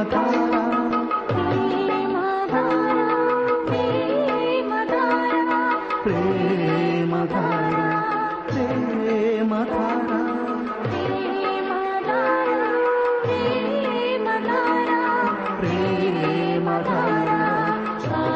ప్రేమధార ప్రేమధార ప్రేమధార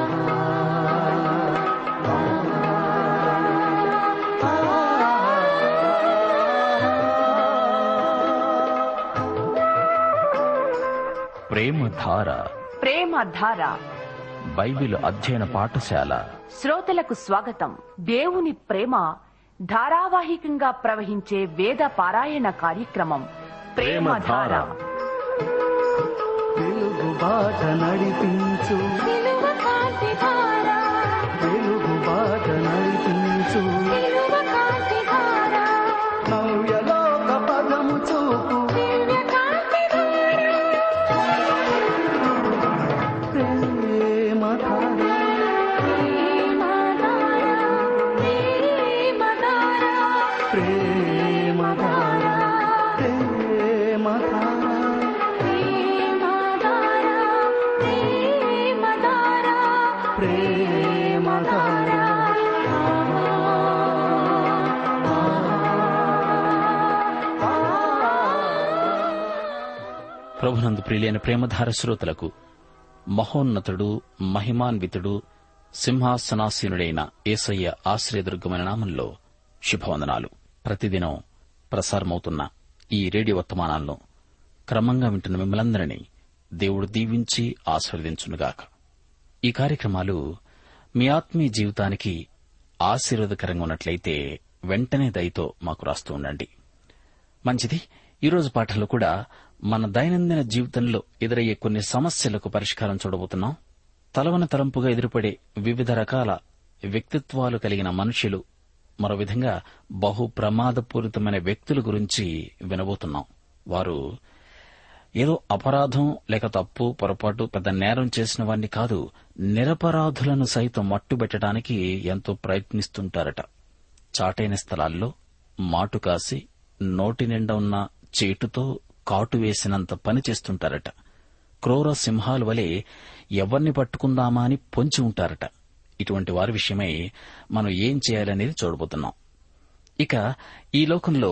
ప్రేమధార ప్రేమధార Bible అధ్యయన పాఠశాల శ్రోతలకు స్వాగతం దేవుని ప్రేమ ధారావాహికంగా ప్రవహించే వేద పారాయణ కార్యక్రమం ప్రేమధార వెలుగు బాట నడిపించు వెలుగు బాట నడిపించు నవ్యలోక పదము చూపు ప్రేమధార ప్రేమధార ప్రేమధార ప్రేమధార ప్రభునందు ప్రియులైన ప్రేమధార శ్రోతలకు మహోన్నతుడు మహిమాన్వితుడు సింహాసనాసీనుడైన ఏసయ్య ఆశ్రయదుర్గమైన నామంలో శుభవందనాలు ప్రతిదినం ప్రసారమవుతున్న ఈ రేడియో వర్తమానాలను క్రమంగా వింటున్న మిమ్మలందరినీ దేవుడు దీవించి ఆశీర్వదించునుగాక ఈ కార్యక్రమాలు మీ ఆత్మీయ జీవితానికి ఆశీర్వాదకరంగా ఉన్నట్లయితే వెంటనే దయతో మాకు రాస్తూ ఉండండి మంచిది ఈరోజు పాఠంలో కూడా మన దైనందిన జీవితంలో ఎదురయ్యే కొన్ని సమస్యలకు పరిష్కారం చూడబోతున్నాం తలవన తలంపుగా ఎదురుపడే వివిధ రకాల వ్యక్తిత్వాలు కలిగిన మనుషులు మరో విధంగా బహు ప్రమాదపూరితమైన వ్యక్తుల గురించి వినబోతున్నాం వారు ఏదో అపరాధం లేక తప్పు పొరపాటు పెద్ద నేరం చేసిన వారిని కాదు నిరపరాధులను సైతం మట్టుబెట్టడానికి ఎంతో ప్రయత్నిస్తుంటారట చాటైన స్థలాల్లో మాటు కాసి నోటి నిండా ఉన్న చేటుతో కాటు వేసినంత పని చేస్తుంటారట క్రూర సింహాల వలె ఎవరిని పట్టుకుందామా అని పొంచి ఉంటారట ఇటువంటి వారి విషయమై మనం ఏం చేయాలనేది చూడబోతున్నాం ఇక ఈ లోకంలో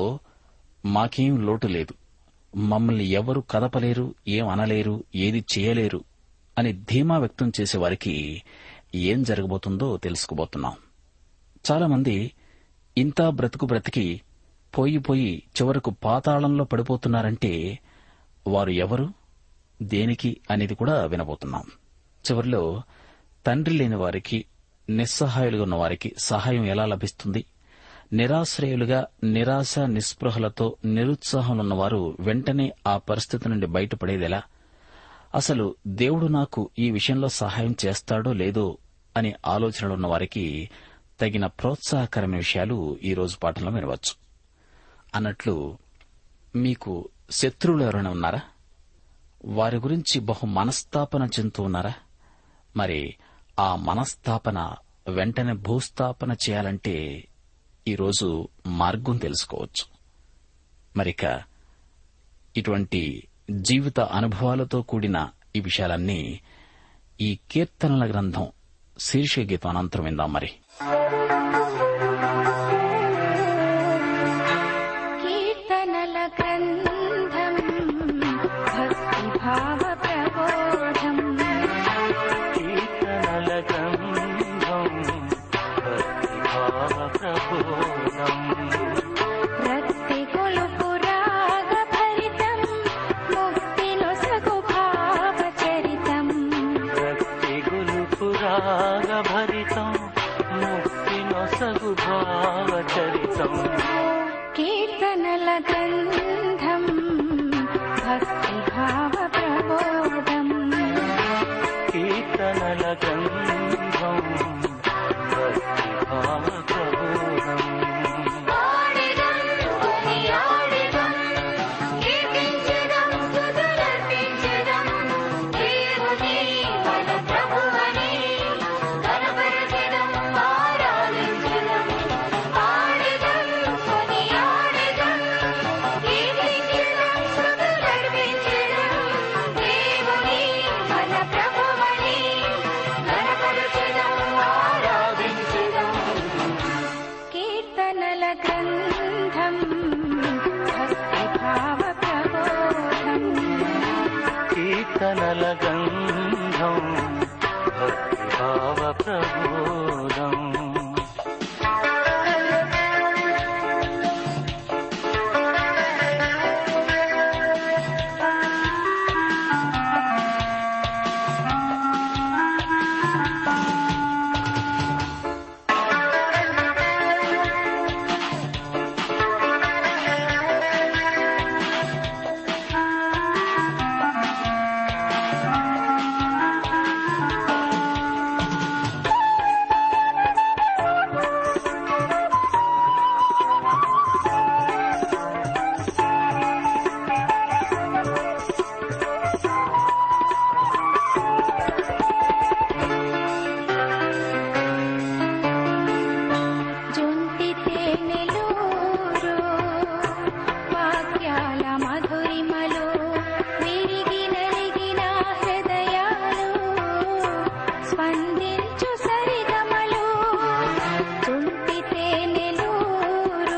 మాకేం లోటు లేదు మమ్మల్ని ఎవరు కదపలేరు ఏం అనలేరు ఏది చేయలేరు అని ధీమా వ్యక్తం చేసే వారికి ఏం జరగబోతుందో తెలుసుకోబోతున్నాం చాలా మంది ఇంత బ్రతుకు బ్రతికి పోయి పోయి చివరకు పాతాళంలో పడిపోతున్నారంటే వారు ఎవరు దేనికి అనేది కూడా వినబోతున్నాం చివరిలో తండ్రి లేని వారికి నిస్సహాయులుగా ఉన్న వారికి సహాయం ఎలా లభిస్తుంది నిరాశ్రయులుగా నిరాశ నిస్పృహలతో నిరుత్సాహంలో ఉన్నవారు వెంటనే ఆ పరిస్థితి నుండి బయటపడేదెలా అసలు దేవుడు నాకు ఈ విషయంలో సహాయం చేస్తాడో లేదో అనే ఆలోచనలు ఉన్న వారికి తగిన ప్రోత్సాహకరమైన విషయాలు ఈ రోజు పాఠంలో వినవచ్చు అన్నట్లు మీకు శత్రువులు ఎవరైనా ఉన్నారా వారి గురించి బహు మనస్తాపన చెందుతూ ఉన్నారా మరి ఆ మనస్తాపన వెంటనే భూస్థాపన చేయాలంటే ఈరోజు మార్గం తెలుసుకోవచ్చు మరిక ఇటువంటి జీవిత అనుభవాలతో కూడిన ఈ విషయాలన్నీ ఈ కీర్తనల గ్రంథం శీర్ష గీతం అనంతరం విందాం మరి కీర్తనల గ్రంథం భక్తిభావ ప్రబోధం కీర్తనల గంధం భక్తిభావ ప్రబోధం రక్తి కొలుపు రాగ భరితం ముక్తి నొసగు భావ చరితం భక్తి గులుపు రాగ భరితం ముక్తి నొసగు భావ చరితం కీర్తనల గ్రంథం భక్తిభావ ప్రబోధం కీర్తనల గంధం భక్తిభావ ప్రబోధం ప్రభువని కీర్తనల గంధం భక్తిభావ ప్రబోధం జొంటి తేనెలూరు వాక్యాల మధురిమలు విరిగి నలిగిన హృదయాలు స్పందించు సరిగమలు జొంటి తేనెలూరు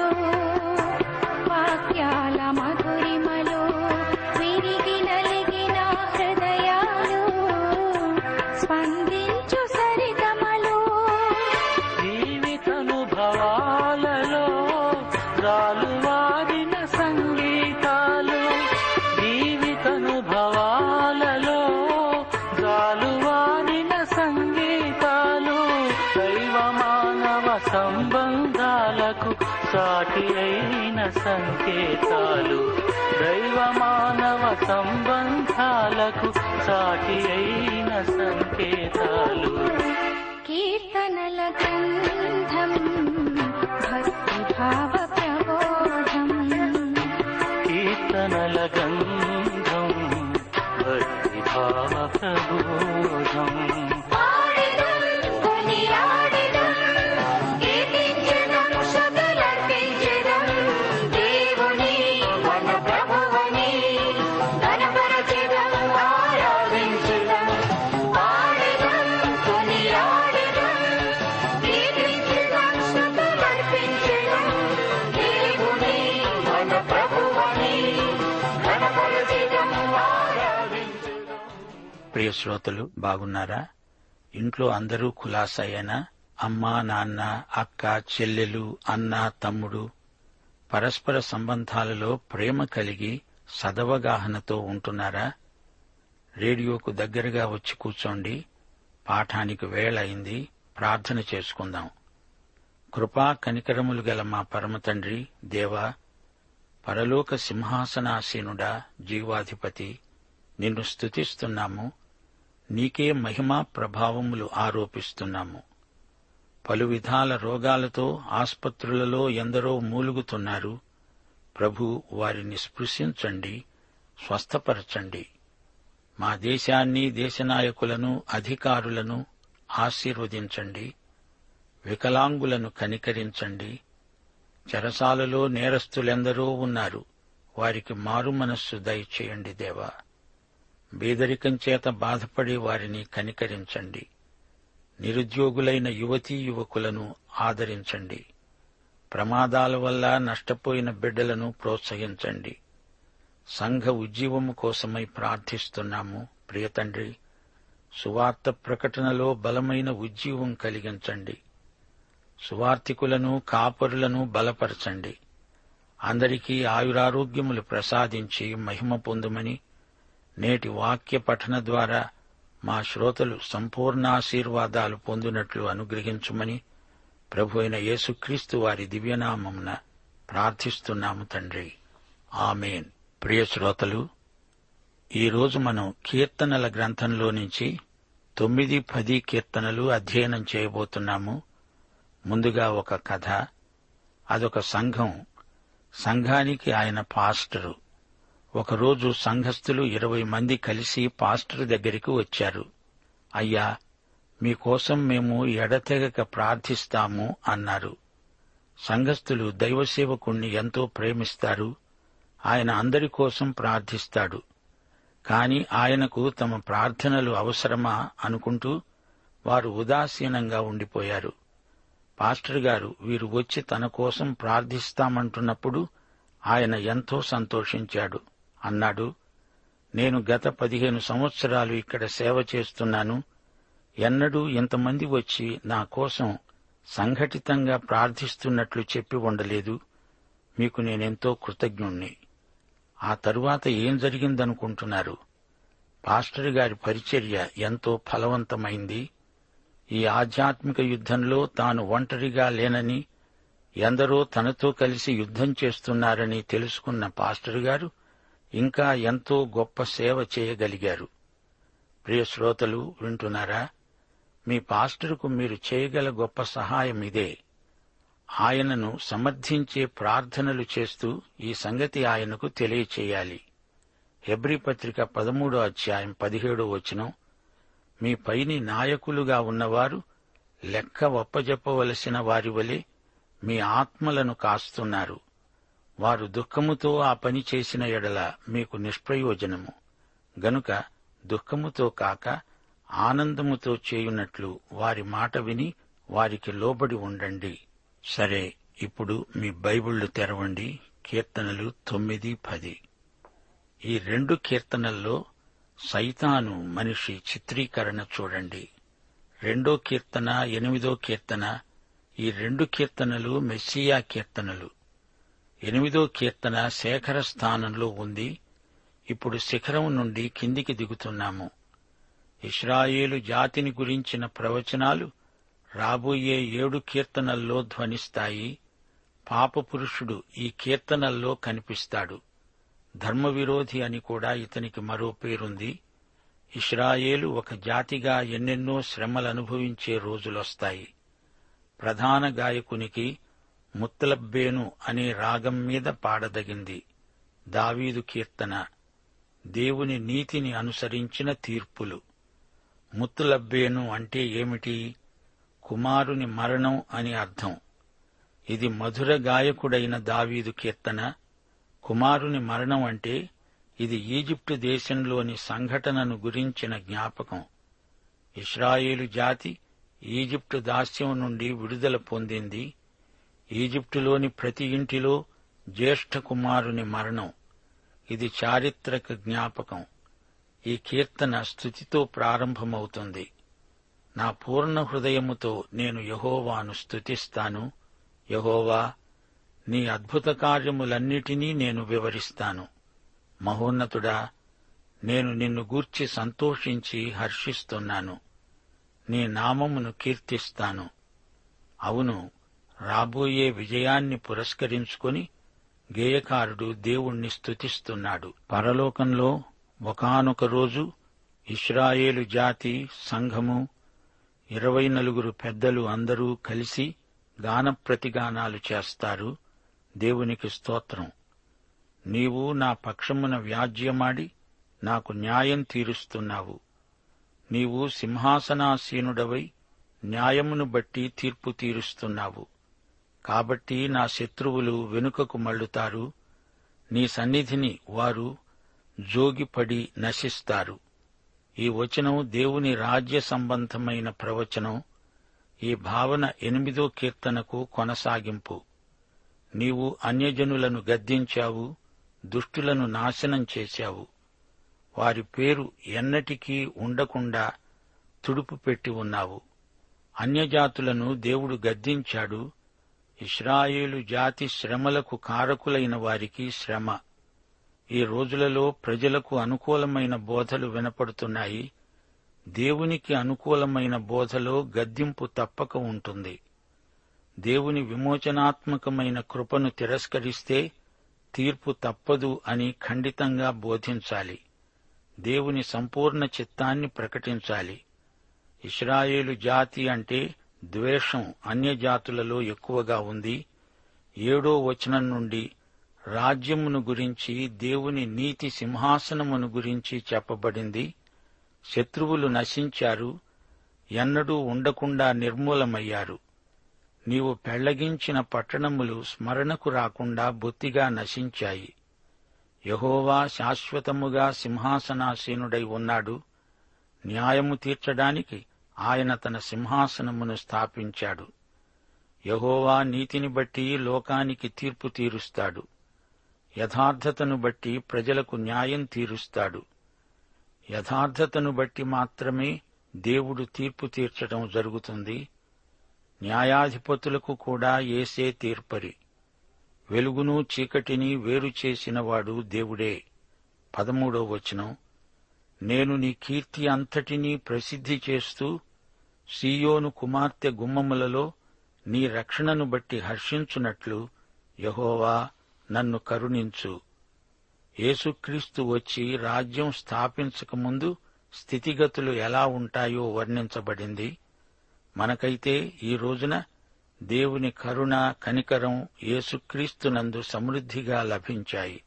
వాక్యాల మధురిమలు విరిగి నలిగిన హృదయాలు స్పందించు సరిగమలు జీవితనుభవాలలో రాలువారిన సంగీతాలు జీవితనుభవాలలో రాలువారిన సంగీతాలు దైవ మానవ సంబంధాలకు సాటి అయిన సంకేతాలు దైవ మానవ సంబంధాలకు సాటి అయిన సంకేతాలు కీర్తనల గంధం భక్తి భావ ప్రబోధం కీర్తనల గంధం భక్తి భావ ప్రబోధం దేవుని మన ప్రభువని ఘనపరచెదం ఆరాధించెదం పాడెదం కొనియాడెదం కీర్తించెదం స్తుతులర్పించెదం దేవుని మన ప్రభువని ఘనపరచెదం ఆరాధించెదం ప్రియ శ్రోతలు బాగున్నారా ఇంట్లో అందరూ కులాసయ్యేనా అమ్మ నాన్న అక్క చెల్లెలు అన్న తమ్ముడు పరస్పర సంబంధాలలో ప్రేమ కలిగి సదవగాహనతో ఉంటున్నారా రేడియోకు దగ్గరగా వచ్చి కూర్చోండి పాఠానికి వేళయింది ప్రార్థన చేసుకుందాం కృపా కనికరములు గల మా పరమతండ్రి దేవా పరలోక సింహాసనాసీనుడా జీవాధిపతి నిన్ను స్తుతిస్తున్నాము నీకే మహిమా ప్రభావములు ఆరోపిస్తున్నాము పలు విధాల రోగాలతో ఆస్పత్రులలో ఎందరో మూలుగుతున్నారు ప్రభు వారిని స్పృశించండి స్వస్థపరచండి మా దేశాన్ని దేశనాయకులను అధికారులను ఆశీర్వదించండి వికలాంగులను కనికరించండి చెరసాలలో నేరస్తులెందరో ఉన్నారు వారికి మారు మనస్సు దయచేయండి దేవా బేదరికం చేత బాధపడే వారిని కనికరించండి నిరుద్యోగులైన యువతీ యువకులను ఆదరించండి ప్రమాదాల వల్ల నష్టపోయిన బిడ్డలను ప్రోత్సహించండి సంఘ ఉజ్జీవము కోసమై ప్రార్థిస్తున్నాము ప్రియతండ్రి సువార్త ప్రకటనలో బలమైన ఉజ్జీవం కలిగించండి సువార్తికులను కాపరులను బలపరచండి అందరికీ ఆయురారోగ్యములు ప్రసాదించి మహిమ పొందుమని నేటి వాక్య పఠన ద్వారా మా శ్రోతలు సంపూర్ణాశీర్వాదాలు పొందినట్లు అనుగ్రహించుమని ప్రభు అయిన యేసుక్రీస్తు వారి దివ్యనామమున ప్రార్థిస్తున్నాము తండ్రి ఆమెన్ ప్రియ శ్రోతలు ఈరోజు మనం కీర్తనల గ్రంథంలో నుంచి తొమ్మిది పది కీర్తనలు అధ్యయనం చేయబోతున్నాము ముందుగా ఒక కథ అదొక సంఘం సంఘానికి ఆయన పాస్టరు ఒకరోజు సంఘస్థులు ఇరవై మంది కలిసి పాస్టర్ దగ్గరికి వచ్చారు అయ్యా మీకోసం మేము ఎడతెగక ప్రార్థిస్తాము అన్నారు సంఘస్థులు దైవసేవకుణ్ణి ఎంతో ప్రేమిస్తారు ఆయన అందరి కోసం ప్రార్థిస్తాడు కాని ఆయనకు తమ ప్రార్థనలు అవసరమా అనుకుంటూ వారు ఉదాసీనంగా ఉండిపోయారు పాస్టర్ గారు వీరు వచ్చి తన కోసం ప్రార్థిస్తామంటున్నప్పుడు ఆయన ఎంతో సంతోషించాడు అన్నాడు నేను గత పదిహేను సంవత్సరాలు ఇక్కడ సేవ చేస్తున్నాను ఎన్నడూ ఇంతమంది వచ్చి నా కోసం సంఘటితంగా ప్రార్థిస్తున్నట్లు చెప్పి ఉండలేదు మీకు నేనెంతో కృతజ్ఞుణ్ణి ఆ తరువాత ఏం జరిగిందనుకుంటున్నారు పాస్టర్ గారి పరిచర్య ఎంతో ఫలవంతమైంది ఈ ఆధ్యాత్మిక యుద్ధంలో తాను ఒంటరిగా లేనని ఎందరో తనతో కలిసి యుద్ధం చేస్తున్నారని తెలుసుకున్న పాస్టర్ గారు ఇంకా ఎంతో గొప్ప సేవ చేయగలిగారు ప్రియ శ్రోతలు వింటున్నారా మీ పాస్టర్కు మీరు చేయగల గొప్ప సహాయం ఇదే ఆయనను సమర్థించే ప్రార్థనలు చేస్తూ ఈ సంగతి ఆయనకు తెలియచేయాలి హెబ్రి పత్రిక పదమూడో అధ్యాయం పదిహేడో వచనం మీ పైని నాయకులుగా ఉన్నవారు లెక్క ఒప్పజెప్పవలసిన వారి వలె మీ ఆత్మలను కాస్తున్నారు వారు దుఃఖముతో ఆ పని చేసిన ఎడల మీకు నిష్ప్రయోజనము గనుక దుఃఖముతో కాక ఆనందముతో చేయునట్లు వారి మాట విని వారికి లోబడి ఉండండి సరే ఇప్పుడు మీ బైబిళ్లు తెరవండి కీర్తనలు తొమ్మిది పది ఈ రెండు కీర్తనల్లో సైతాను మనిషి చిత్రీకరణ చూడండి రెండో కీర్తన ఎనిమిదో కీర్తన ఈ రెండు కీర్తనలు మెస్సియా కీర్తనలు ఎనిమిదో కీర్తన శేఖర స్థానంలో ఉంది ఇప్పుడు శిఖరం నుండి కిందికి దిగుతున్నాము ఇస్రాయేలు జాతిని గురించిన ప్రవచనాలు రాబోయే ఏడు కీర్తనల్లో ధ్వనిస్తాయి పాపపురుషుడు ఈ కీర్తనల్లో కనిపిస్తాడు ధర్మవిరోధి అని కూడా ఇతనికి మరో పేరుంది ఇస్రాయేలు ఒక జాతిగా ఎన్నెన్నో శ్రమలు అనుభవించే రోజులొస్తాయి ప్రధాన గాయకునికి ముత్తలబ్బేను అనే రాగం మీద పాడదగింది దావీదు కీర్తన దేవుని నీతిని అనుసరించిన తీర్పులు ముత్తులబ్బేను అంటే ఏమిటి కుమారుని మరణం అని అర్థం ఇది మధుర గాయకుడైన దావీదు కీర్తన కుమారుని మరణం అంటే ఇది ఈజిప్టు దేశంలోని సంఘటనను గురించిన జ్ఞాపకం ఇస్రాయేలు జాతి ఈజిప్టు దాస్యం నుండి విడుదల పొందింది ఈజిప్టులోని ప్రతి ఇంటిలో జ్యేష్ఠ కుమారుని మరణం ఇది చారిత్రక జ్ఞాపకం ఈ కీర్తన స్థుతితో ప్రారంభమవుతుంది నా పూర్ణ హృదయముతో నేను యహోవాను స్తుతిస్తాను యహోవా నీ అద్భుత కార్యములన్నిటినీ నేను వివరిస్తాను మహోన్నతుడా నేను నిన్ను గూర్చి సంతోషించి హర్షిస్తున్నాను నీ నామమును కీర్తిస్తాను అవును రాబోయే విజయాన్ని పురస్కరించుకొని గేయకారుడు దేవుణ్ణి స్తుతిస్తున్నాడు పరలోకంలో ఒకానొక రోజు ఇస్రాయేలు జాతి సంఘము ఇరవై నలుగురు పెద్దలు అందరూ కలిసి గాన ప్రతిగానాలు చేస్తారు దేవునికి స్తోత్రం నీవు నా పక్షమున వ్యాజ్యమాడి నాకు న్యాయం తీరుస్తున్నావు నీవు సింహాసనాసీనుడవై న్యాయమును బట్టి తీర్పు తీరుస్తున్నావు కాబట్టి నా శత్రువులు వెనుకకు మళ్ళుతారు నీ సన్నిధిని వారు జోగిపడి నశిస్తారు ఈ వచనం దేవుని రాజ్య సంబంధమైన ప్రవచనం ఈ భావన ఎనిమిదో కీర్తనకు కొనసాగింపు నీవు అన్యజనులను గద్దించావు దుష్టులను నాశనం చేశావు వారి పేరు ఎన్నటికీ ఉండకుండా తుడుపు పెట్టి ఉన్నావు అన్యజాతులను దేవుడు గద్దించాడు ఇస్రాయేలు జాతి శ్రమలకు కారకులైన వారికి శ్రమ ఈ రోజులలో ప్రజలకు అనుకూలమైన బోధలు వినపడుతున్నాయి దేవునికి అనుకూలమైన బోధలో గద్దింపు తప్పక ఉంటుంది దేవుని విమోచనాత్మకమైన కృపను తిరస్కరిస్తే తీర్పు తప్పదు అని ఖండితంగా బోధించాలి దేవుని సంపూర్ణ చిత్తాన్ని ప్రకటించాలి ఇస్రాయేలు జాతి అంటే ద్వేషం అన్యజాతులలో ఎక్కువగా ఉంది ఏడో వచనం నుండి రాజ్యమును గురించి దేవుని నీతి సింహాసనమును గురించి చెప్పబడింది శత్రువులు నశించారు ఎన్నడూ ఉండకుండా నిర్మూలమయ్యారు నీవు పెళ్లగించిన పట్టణములు స్మరణకు రాకుండా బొత్తిగా నశించాయి యహోవా శాశ్వతముగా సింహాసనాసీనుడై ఉన్నాడు న్యాయము తీర్చడానికి ఆయన తన సింహాసనమును స్థాపించాడు యహోవా నీతిని బట్టి లోకానికి తీర్పు తీరుస్తాడు యథార్థతను బట్టి ప్రజలకు న్యాయం తీరుస్తాడు యథార్థతను బట్టి మాత్రమే దేవుడు తీర్పు తీర్చడం జరుగుతుంది న్యాయాధిపతులకు కూడా ఏసే తీర్పరి వెలుగును చీకటిని వేరు చేసినవాడు దేవుడే పదమూడో వచనం నేను నీ కీర్తి అంతటినీ ప్రసిద్ధి చేస్తూ సీయోను కుమార్తె గుమ్మములలో నీ రక్షణను బట్టి హర్షించున్నట్లు యహోవా నన్ను కరుణించు యేసుక్రీస్తు వచ్చి రాజ్యం స్థాపించకముందు స్థితిగతులు ఎలా ఉంటాయో వర్ణించబడింది మనకైతే ఈ రోజున దేవుని కరుణ కనికరం యేసుక్రీస్తునందు సమృద్ధిగా లభించాయి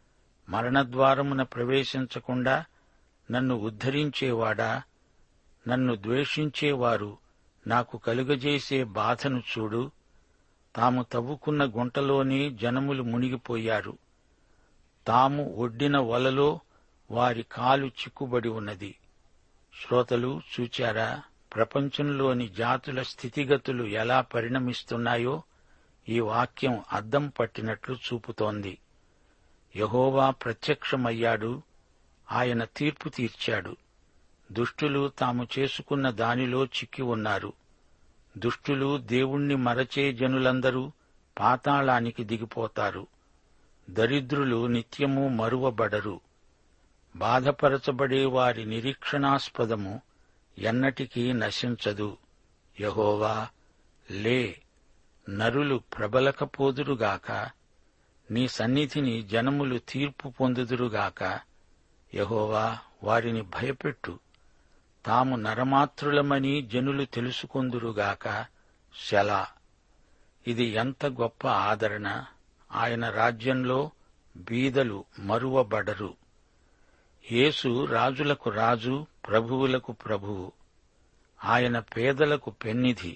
మరణద్వారమున ప్రవేశించకుండా నన్ను ఉద్ధరించేవాడా నన్ను ద్వేషించేవారు నాకు కలుగజేసే బాధను చూడు తాము తవ్వుకున్న గుంటలోనే జనములు మునిగిపోయారు తాము ఒడ్డిన వలలో వారి కాలు చిక్కుబడి ఉన్నది శ్రోతలు చూచారా ప్రపంచంలోని జాతుల స్థితిగతులు ఎలా పరిణమిస్తున్నాయో ఈ వాక్యం అద్దం పట్టినట్లు చూపుతోంది యహోవా ప్రత్యక్షమయ్యాడు ఆయన తీర్పు తీర్చాడు దుష్టులు తాము చేసుకున్న దానిలో చిక్కి ఉన్నారు దుష్టులు దేవుణ్ణి మరచే జనులందరూ పాతాళానికి దిగిపోతారు దరిద్రులు నిత్యము మరువబడరు బాధపరచబడే వారి నిరీక్షణాస్పదము ఎన్నటికీ నశించదు యహోవా లే నరులు ప్రబలకపోదురుగాక నీ సన్నిధిని జనములు తీర్పు పొందుదురుగాక యహోవా వారిని భయపెట్టు తాము నరమాత్రులమని జనులు తెలుసుకొందురుగాక శలా ఇది ఎంత గొప్ప ఆదరణ ఆయన రాజ్యంలో బీదలు మరువబడరు యేసు రాజులకు రాజు ప్రభువులకు ప్రభువు ఆయన పేదలకు పెన్నిధి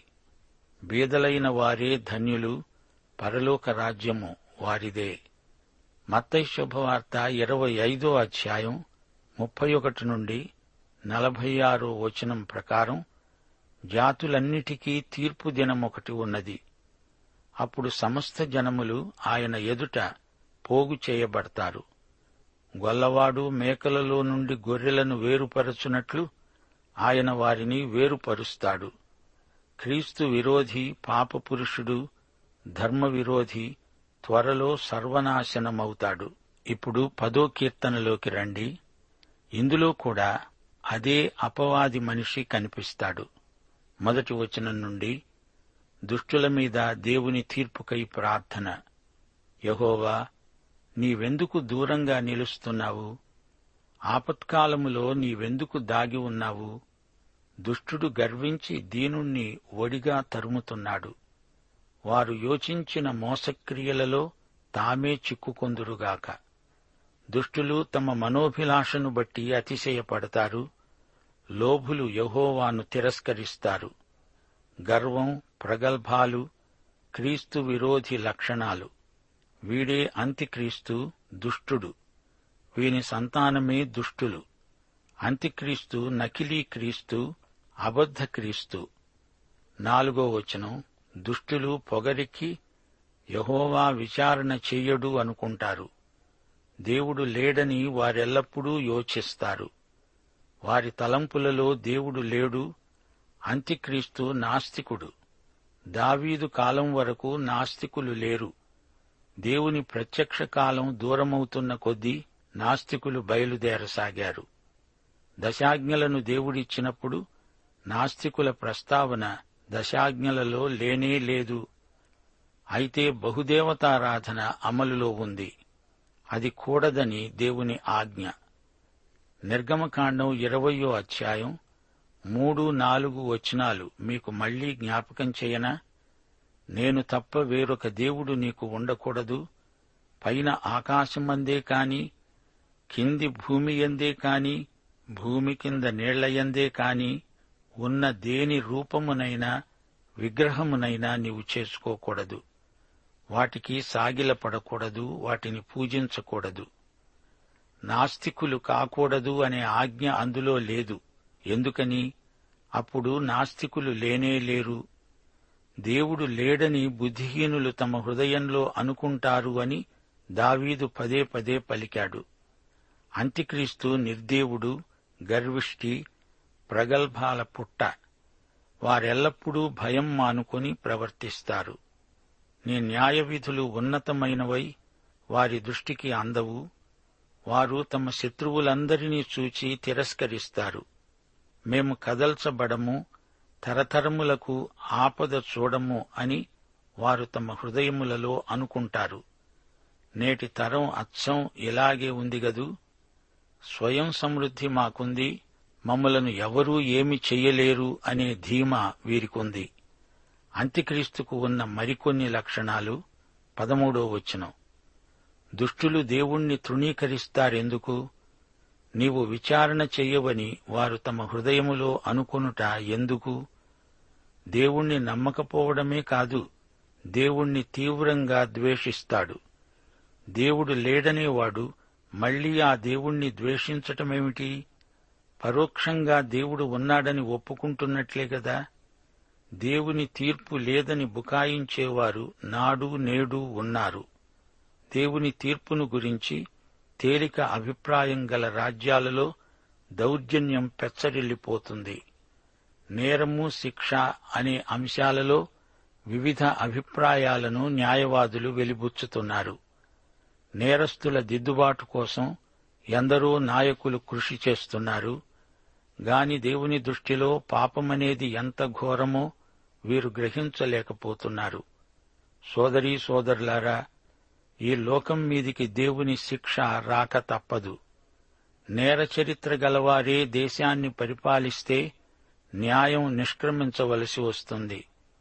బీదలైన వారే ధన్యులు పరలోక రాజ్యము వారిదే మత్తయి శుభవార్త ఇరవై ఐదో అధ్యాయం ముప్పై ఒకటి నుండి నలభై ఆరో వచనం ప్రకారం జాతులన్నిటికీ తీర్పు దినం ఒకటి ఉన్నది అప్పుడు సమస్త జనములు ఆయన ఎదుట పోగు చేయబడతారు గొల్లవాడు మేకలలో నుండి గొర్రెలను వేరుపరచునట్లు ఆయన వారిని వేరుపరుస్తాడు క్రీస్తు విరోధి పాపపురుషుడు ధర్మ విరోధి త్వరలో సర్వనాశనమవుతాడు ఇప్పుడు పదో కీర్తనలోకి రండి ఇందులో కూడా అదే అపవాది మనిషి కనిపిస్తాడు మొదటి వచనం నుండి దుష్టుల మీద దేవుని తీర్పుకై ప్రార్థన యహోవా నీవెందుకు దూరంగా నిలుస్తున్నావు ఆపత్కాలములో నీవెందుకు దాగి ఉన్నావు దుష్టుడు గర్వించి దీనుణ్ణి ఒడిగా తరుముతున్నాడు వారు యోచించిన మోసక్రియలలో తామే చిక్కుకొందురుగాక దుష్టులు తమ మనోభిలాషను బట్టి అతిశయపడతారు లోభులు యహోవాను తిరస్కరిస్తారు గర్వం ప్రగల్భాలు క్రీస్తు విరోధి లక్షణాలు వీడే అంత్యక్రీస్తు దుష్టుడు వీని సంతానమే దుష్టులు అంత్యక్రీస్తు నకిలీ క్రీస్తు అబద్ధ క్రీస్తు నాలుగో వచనం దుష్టులు పొగరికి యహోవా విచారణ చెయ్యడు అనుకుంటారు దేవుడు లేడని వారెల్లప్పుడూ యోచిస్తారు వారి తలంపులలో దేవుడు లేడు అంత్యక్రీస్తు నాస్తికుడు దావీదు కాలం వరకు నాస్తికులు లేరు దేవుని ప్రత్యక్ష కాలం దూరమవుతున్న కొద్దీ నాస్తికులు బయలుదేరసాగారు దశాజ్ఞలను దేవుడిచ్చినప్పుడు నాస్తికుల ప్రస్తావన దశాజ్ఞలలో లేనే లేదు అయితే బహుదేవతారాధన అమలులో ఉంది అది కూడదని దేవుని ఆజ్ఞ నిర్గమకాండం ఇరవయో అధ్యాయం మూడు నాలుగు వచనాలు మీకు మళ్లీ జ్ఞాపకం చేయనా నేను తప్ప వేరొక దేవుడు నీకు ఉండకూడదు పైన ఆకాశమందే కాని కింది భూమి ఎందే కాని భూమి కింద నీళ్లయందే కాని ఉన్న దేని రూపమునైనా విగ్రహమునైనా నీవు చేసుకోకూడదు వాటికి సాగిలపడకూడదు వాటిని పూజించకూడదు నాస్తికులు కాకూడదు అనే ఆజ్ఞ అందులో లేదు ఎందుకని అప్పుడు నాస్తికులు లేనే లేరు దేవుడు లేడని బుద్ధిహీనులు తమ హృదయంలో అనుకుంటారు అని దావీదు పదే పదే పలికాడు అంత్యక్రీస్తు నిర్దేవుడు గర్విష్టి ప్రగల్భాల పుట్ట వారెల్లప్పుడూ భయం మానుకొని ప్రవర్తిస్తారు నీ న్యాయ విధులు ఉన్నతమైనవై వారి దృష్టికి అందవు వారు తమ శత్రువులందరినీ చూచి తిరస్కరిస్తారు మేము కదల్చబడము తరతరములకు ఆపద చూడము అని వారు తమ హృదయములలో అనుకుంటారు నేటి తరం అచ్చం ఇలాగే ఉంది గదు స్వయం సమృద్ధి మాకుంది మమ్మలను ఎవరూ ఏమి చెయ్యలేరు అనే ధీమా వీరికుంది అంత్యక్రీస్తుకు ఉన్న మరికొన్ని లక్షణాలు పదమూడో వచనం దుష్టులు దేవుణ్ణి తృణీకరిస్తారెందుకు నీవు విచారణ చెయ్యవని వారు తమ హృదయములో అనుకొనుట ఎందుకు దేవుణ్ణి నమ్మకపోవడమే కాదు దేవుణ్ణి తీవ్రంగా ద్వేషిస్తాడు దేవుడు లేడనేవాడు మళ్లీ ఆ దేవుణ్ణి ద్వేషించటమేమిటి పరోక్షంగా దేవుడు ఉన్నాడని ఒప్పుకుంటున్నట్లే గదా దేవుని తీర్పు లేదని బుకాయించేవారు నాడు నేడు ఉన్నారు దేవుని తీర్పును గురించి తేలిక అభిప్రాయం గల రాజ్యాలలో దౌర్జన్యం పెచ్చరిల్లిపోతుంది నేరము శిక్ష అనే అంశాలలో వివిధ అభిప్రాయాలను న్యాయవాదులు వెలిబుచ్చుతున్నారు నేరస్తుల దిద్దుబాటు కోసం ఎందరో నాయకులు కృషి చేస్తున్నారు గాని దేవుని దృష్టిలో పాపమనేది ఎంత ఘోరమో వీరు గ్రహించలేకపోతున్నారు సోదరీ సోదరులారా ఈ లోకం మీదికి దేవుని శిక్ష రాక తప్పదు నేర చరిత్ర గలవారే దేశాన్ని పరిపాలిస్తే న్యాయం నిష్క్రమించవలసి వస్తుంది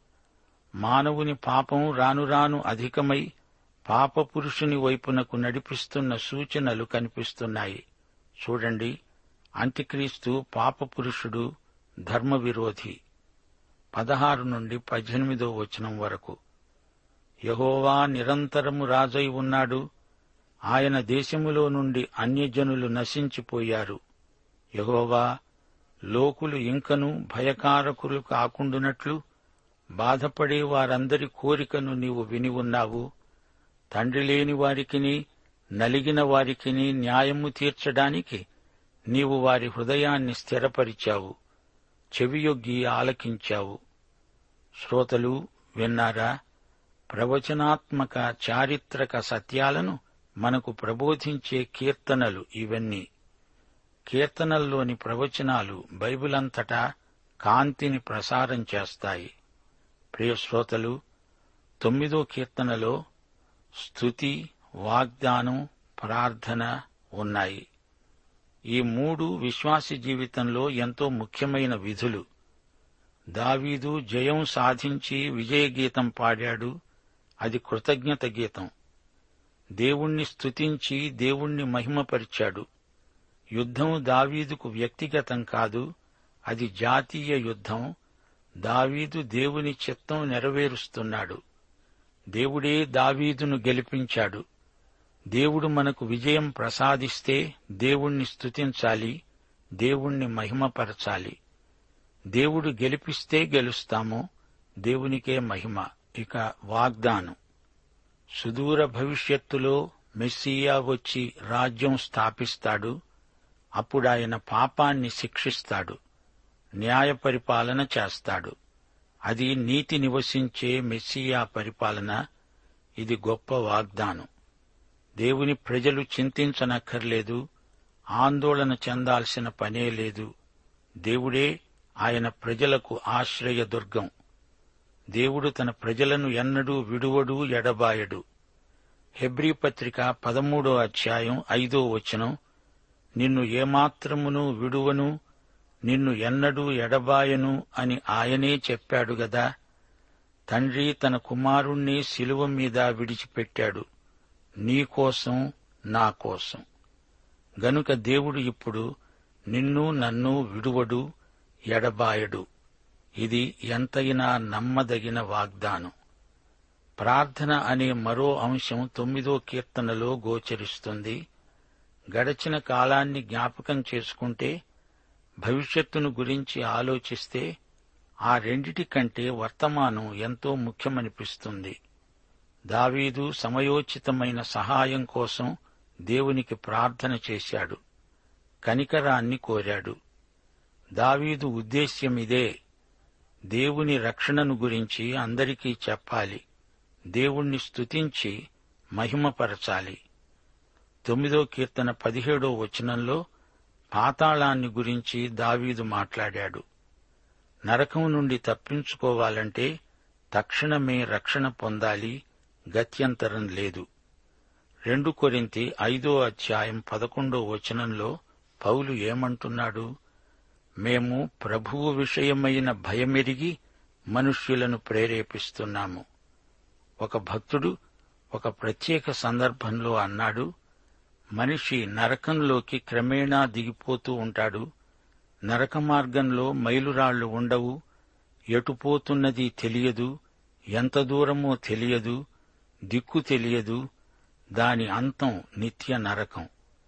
మానవుని పాపం రానురాను అధికమై పాపపురుషుని వైపునకు నడిపిస్తున్న సూచనలు కనిపిస్తున్నాయి చూడండి అంత్యక్రీస్తు పాపపురుషుడు ధర్మవిరోధి పదహారు నుండి పద్దెనిమిదో వచనం వరకు యహోవా నిరంతరము రాజై ఉన్నాడు ఆయన దేశములో నుండి అన్యజనులు నశించిపోయారు యహోవా లోకులు ఇంకను భయకారకులు కాకుండునట్లు బాధపడే వారందరి కోరికను నీవు విని ఉన్నావు తండ్రి లేని వారికిని నలిగిన వారికిని న్యాయము తీర్చడానికి నీవు వారి హృదయాన్ని స్థిరపరిచావు చెవియొగ్గి ఆలకించావు శ్రోతలు విన్నారా ప్రవచనాత్మక చారిత్రక సత్యాలను మనకు ప్రబోధించే కీర్తనలు ఇవన్నీ కీర్తనల్లోని ప్రవచనాలు బైబిలంతటా కాంతిని ప్రసారం చేస్తాయి ప్రియ శ్రోతలు తొమ్మిదో కీర్తనలో స్తుతి వాగ్దానం ప్రార్థన ఉన్నాయి ఈ మూడు విశ్వాసి జీవితంలో ఎంతో ముఖ్యమైన విధులు దావీదు జయం సాధించి విజయగీతం పాడాడు అది కృతజ్ఞత గీతం దేవుణ్ణి స్తుతించి దేవుణ్ణి మహిమపరిచాడు యుద్ధం దావీదుకు వ్యక్తిగతం కాదు అది జాతీయ యుద్ధం దావీదు దేవుని చిత్తం నెరవేరుస్తున్నాడు దేవుడే దావీదును గెలిపించాడు దేవుడు మనకు విజయం ప్రసాదిస్తే దేవుణ్ణి స్తుతించాలి దేవుణ్ణి మహిమపరచాలి దేవుడు గెలిపిస్తే గెలుస్తాము దేవునికే మహిమ ఇక వాగ్దానం సుదూర భవిష్యత్తులో మెస్సియా వచ్చి రాజ్యం స్థాపిస్తాడు అప్పుడాయన పాపాన్ని శిక్షిస్తాడు న్యాయ పరిపాలన చేస్తాడు అది నీతి నివసించే మెస్సియా పరిపాలన ఇది గొప్ప వాగ్దానం దేవుని ప్రజలు చింతించనక్కర్లేదు ఆందోళన చెందాల్సిన పనే లేదు దేవుడే ఆయన ప్రజలకు ఆశ్రయదుర్గం దేవుడు తన ప్రజలను ఎన్నడూ విడువడు ఎడబాయడు హెబ్రీ పత్రిక పదమూడో అధ్యాయం ఐదో వచనం నిన్ను ఏమాత్రమును విడువను నిన్ను ఎన్నడూ ఎడబాయను అని ఆయనే చెప్పాడు గదా తండ్రి తన కుమారుణ్ణి శిలువ మీద విడిచిపెట్టాడు నీకోసం నా కోసం గనుక దేవుడు ఇప్పుడు నిన్ను నన్ను విడువడు ఎడబాయడు ఇది ఎంతైనా నమ్మదగిన వాగ్దానం ప్రార్థన అనే మరో అంశం తొమ్మిదో కీర్తనలో గోచరిస్తుంది గడచిన కాలాన్ని జ్ఞాపకం చేసుకుంటే భవిష్యత్తును గురించి ఆలోచిస్తే ఆ రెండిటి కంటే వర్తమానం ఎంతో ముఖ్యమనిపిస్తుంది దావీదు సమయోచితమైన సహాయం కోసం దేవునికి ప్రార్థన చేశాడు కనికరాన్ని కోరాడు దావీదు ఉద్దేశ్యమిదే దేవుని రక్షణను గురించి అందరికీ చెప్పాలి దేవుణ్ణి స్తుతించి మహిమపరచాలి తొమ్మిదో కీర్తన పదిహేడో వచనంలో పాతాళాన్ని గురించి దావీదు మాట్లాడాడు నరకం నుండి తప్పించుకోవాలంటే తక్షణమే రక్షణ పొందాలి గత్యంతరం లేదు రెండు కొరింతి ఐదో అధ్యాయం పదకొండో వచనంలో పౌలు ఏమంటున్నాడు మేము ప్రభువు విషయమైన భయమెరిగి మనుష్యులను ప్రేరేపిస్తున్నాము ఒక భక్తుడు ఒక ప్రత్యేక సందర్భంలో అన్నాడు మనిషి నరకంలోకి క్రమేణా దిగిపోతూ ఉంటాడు నరక మార్గంలో మైలురాళ్లు ఉండవు ఎటుపోతున్నది తెలియదు ఎంత దూరమో తెలియదు దిక్కు తెలియదు దాని అంతం నిత్య నరకం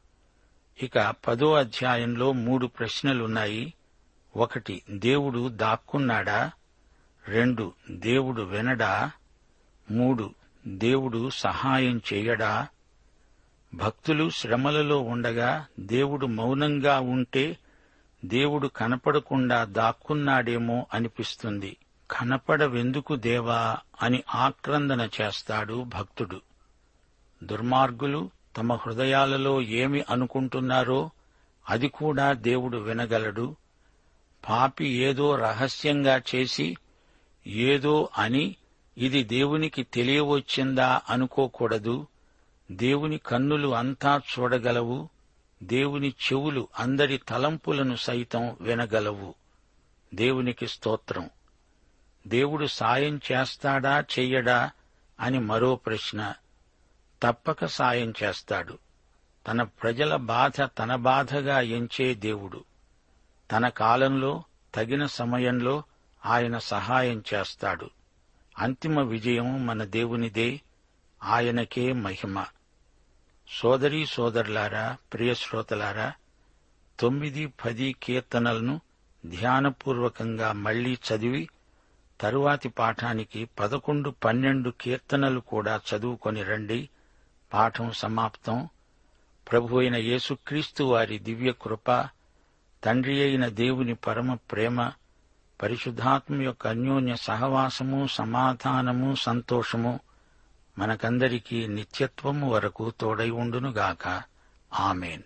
ఇక పదో అధ్యాయంలో మూడు ప్రశ్నలున్నాయి ఒకటి దేవుడు దాక్కున్నాడా రెండు దేవుడు వినడా మూడు దేవుడు సహాయం చేయడా భక్తులు శ్రమలలో ఉండగా దేవుడు మౌనంగా ఉంటే దేవుడు కనపడకుండా దాక్కున్నాడేమో అనిపిస్తుంది కనపడవెందుకు దేవా అని ఆక్రందన చేస్తాడు భక్తుడు దుర్మార్గులు తమ హృదయాలలో ఏమి అనుకుంటున్నారో అది కూడా దేవుడు వినగలడు పాపి ఏదో రహస్యంగా చేసి ఏదో అని ఇది దేవునికి తెలియవచ్చిందా అనుకోకూడదు దేవుని కన్నులు అంతా చూడగలవు దేవుని చెవులు అందరి తలంపులను సైతం వినగలవు దేవునికి స్తోత్రం దేవుడు సాయం చేస్తాడా చెయ్యడా అని మరో ప్రశ్న తప్పక సాయం చేస్తాడు తన ప్రజల బాధ తన బాధగా ఎంచే దేవుడు తన కాలంలో తగిన సమయంలో ఆయన సహాయం చేస్తాడు అంతిమ విజయం మన దేవునిదే ఆయనకే మహిమ సోదరీ సోదరులారా ప్రియ శ్రోతలారా తొమ్మిది పది కీర్తనలను ధ్యానపూర్వకంగా మళ్లీ చదివి తరువాతి పాఠానికి పదకొండు పన్నెండు కీర్తనలు కూడా చదువుకొని రండి పాఠం సమాప్తం ప్రభు అయిన యేసుక్రీస్తు వారి దివ్య కృప తండ్రి అయిన దేవుని పరమ ప్రేమ పరిశుద్ధాత్మ యొక్క అన్యోన్య సహవాసము సమాధానము సంతోషము మనకందరికీ నిత్యత్వము వరకు తోడై ఉండునుగాక ఆమెన్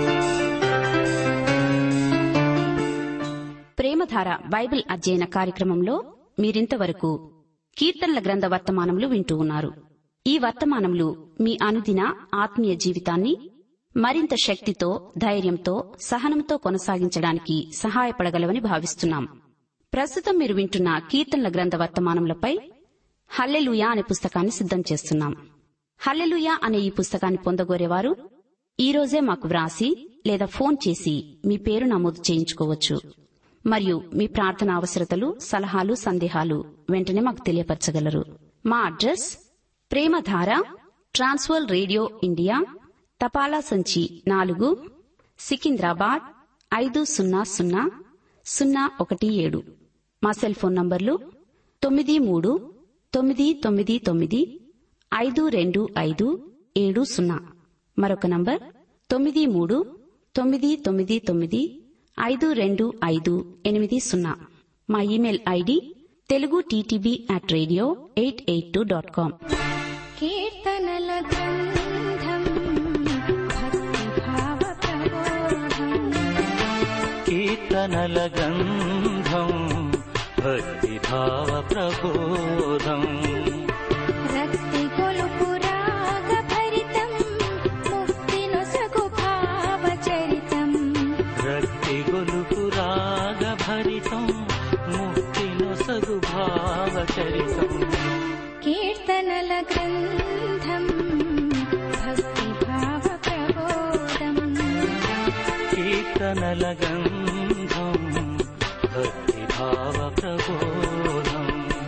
ప్రేమధార బైబిల్ అధ్యయన కార్యక్రమంలో మీరింతవరకు కీర్తనల గ్రంథ వర్తమానములు వింటూ ఉన్నారు ఈ వర్తమానములు మీ అనుదిన ఆత్మీయ జీవితాన్ని మరింత శక్తితో ధైర్యంతో సహనంతో కొనసాగించడానికి సహాయపడగలవని భావిస్తున్నాం ప్రస్తుతం మీరు వింటున్న కీర్తనల గ్రంథ వర్తమానములపై హల్లెలూయా అనే పుస్తకాన్ని సిద్ధం చేస్తున్నాం హల్లెలూయా అనే ఈ పుస్తకాన్ని పొందగోరేవారు ఈ రోజే మాకు వ్రాసి లేదా ఫోన్ చేసి మీ పేరు నమోదు చేయించుకోవచ్చు మరియు మీ ప్రార్థన అవసరతలు సలహాలు సందేహాలు వెంటనే మాకు తెలియపరచగలరు మా address Premadhara Trans World radio India తపాలా సంచి నాలుగు సికింద్రాబాద్ ఐదు సున్నా సున్నా సున్నా ఒకటి ఏడు మా సెల్ ఫోన్ నంబర్లు తొమ్మిది మూడు తొమ్మిది తొమ్మిది తొమ్మిది ఐదు రెండు ఐదు ఏడు సున్నా మరొక నంబర్ తొమ్మిది మూడు తొమ్మిది తొమ్మిది తొమ్మిది ఐదు రెండు ఐదు ఎనిమిది సున్నా మా email ID Telugu TTV at radio eight eight two dot com కీర్తనల గ్రంథం భక్తిభావ ప్రబోధం కీర్తనల గంధం భక్తిభావ ప్రబోధం రక్తి గొలుపు రాగ భరితం ముక్తి నొసగు భావ చరితం రక్తి గొలుపు రాగ భరితం ముక్తి నొసగు భావ చరితం కీర్తనల గ్రంథం భక్తిభావ ప్రబోధం కీర్తనల గంధం భక్తిభావ ప్రబోధం